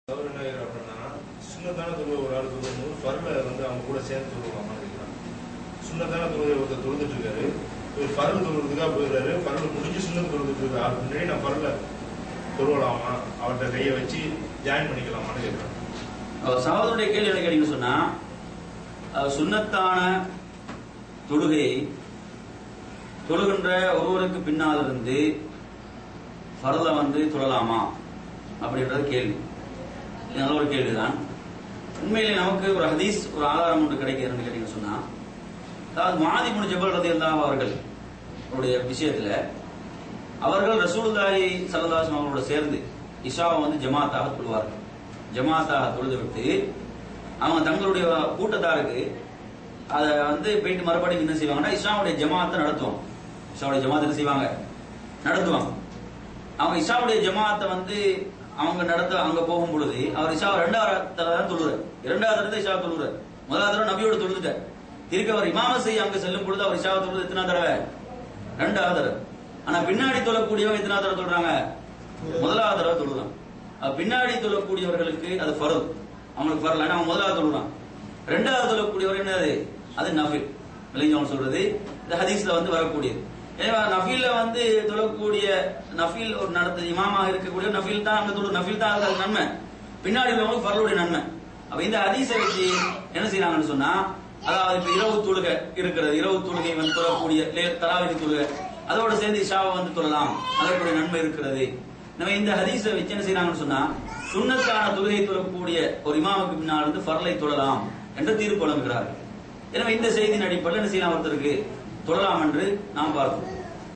அவர் என்ன அப்படின்னா சுண்ணத்தான தொழுகை ஒரு ஆள் தொழும்போது ஃபர்ல வந்து அவங்க கூட சேர்ந்து தொழுவாங்கன்னு கேட்கிறாங்க சுண்ணத்தான தொழுகை ஒருத்தர் தொழுதுட்டு இருக்காரு இவர் ஃபர்ல் தொழுறதுக்காக போயிடுறாரு ஃபர்ல முடிஞ்சு சுண்ணத்து தொழுதுட்டு இருக்காரு அதுக்கு முன்னாடி நான் ஃபர்ல தொழுவலாமா அவர்கிட்ட கையை வச்சு ஜாயின் பண்ணிக்கலாமான்னு கேட்கிறாங்க அவர் சகோதரனுடைய கேள்வி என்ன கேட்டீங்கன்னு சொன்னா அஹ், சுன்னத்தான தொழுகையை தொழுகின்ற ஒருவருக்கு பின்னால் இருந்து ஃபரத வந்து தொழலாமா அப்படின்றது கேள்வி இது நல்ல ஒரு கேள்விதான் உண்மையிலே நமக்கு ஒரு ஹதீஸ் ஒரு ஆதாரம் ஒன்று கிடைக்கிறதுன்னு கேட்டீங்கன்னு சொன்னா அதாவது மாதி முனி ஜபல் ரதி அவர்கள் அவருடைய விஷயத்துல அவர்கள் ரசூலுல்லாஹி ஸல்லல்லாஹு அவர்களோட சேர்ந்து இஷாவை வந்து ஜமாத்தாக தொழுவார்கள் ஜமாத்தாக தொழுது விட்டு அவங்க தங்களுடைய கூட்டத்தாருக்கு அதை வந்து போயிட்டு மறுபடியும் என்ன செய்வாங்கன்னா இஷாவுடைய ஜமாத்தை நடத்துவாங்க இஷாவுடைய ஜமாத் என்ன செய்வாங்க நடத்துவாங்க அவங்க இஷாவுடைய ஜமாத்தை வந்து அவங்க நடத்த அங்க போகும் பொழுது அவர் இஷா ரெண்டாவது தடவை தான் தொழுறாரு இரண்டாவது தடவை இஷா தொழுறாரு முதலாவது தடவை நபியோட தொழுதுட்டார் திருப்பி அவர் இமாம செய்ய அங்க செல்லும் பொழுது அவர் இஷாவை தொழுது எத்தனை தடவை ரெண்டாவது தடவை ஆனா பின்னாடி தொழக்கூடியவங்க எத்தனை தடவை சொல்றாங்க முதலாவது தடவை தொழுறான் அப்ப பின்னாடி தொழக்கூடியவர்களுக்கு அது ஃபரது அவங்களுக்கு ஃபரல் ஏன்னா அவன் முதலாவது தொழுறான் ரெண்டாவது தொழக்கூடியவர் என்னது அது நஃபில் விளைஞ்சவன் சொல்றது இந்த ஹதீஸ்ல வந்து வரக்கூடியது ஏன்னா நஃபீல்ல வந்து தொழக்கூடிய நஃபீல் ஒரு நடத்த இமாமாக இருக்கக்கூடிய நஃபீல் தான் அங்க தொழு நஃபீல் தான் அது நன்மை பின்னாடி உள்ளவங்களுக்கு ஃபரலுடைய நன்மை அப்ப இந்த ஹதீஸை வச்சு என்ன செய்யறாங்கன்னு சொன்னா அதாவது இப்ப இரவு தொழுகை இருக்கிறது இரவு தொழுகை வந்து தொழக்கூடிய லே- தராவிக தொழுகை அதோட சேர்ந்து இஷாவை வந்து தொழலாம் அதற்குரிய நன்மை இருக்கிறது நம்ம இந்த ஹதீஸை வச்சு என்ன செய்யறாங்கன்னு சொன்னா சுன்னத்தான தொழுகை தொழக்கூடிய ஒரு இமாமுக்கு பின்னால் வந்து ஃபர்லை தொழலாம் என்று தீர்ப்பு வழங்குகிறார்கள் எனவே இந்த செய்தியின் அடிப்படையில் என்ன செய்யலாம் ஒருத்தருக்கு தொழலாம் என்று நாம் பார்க்கிறோம்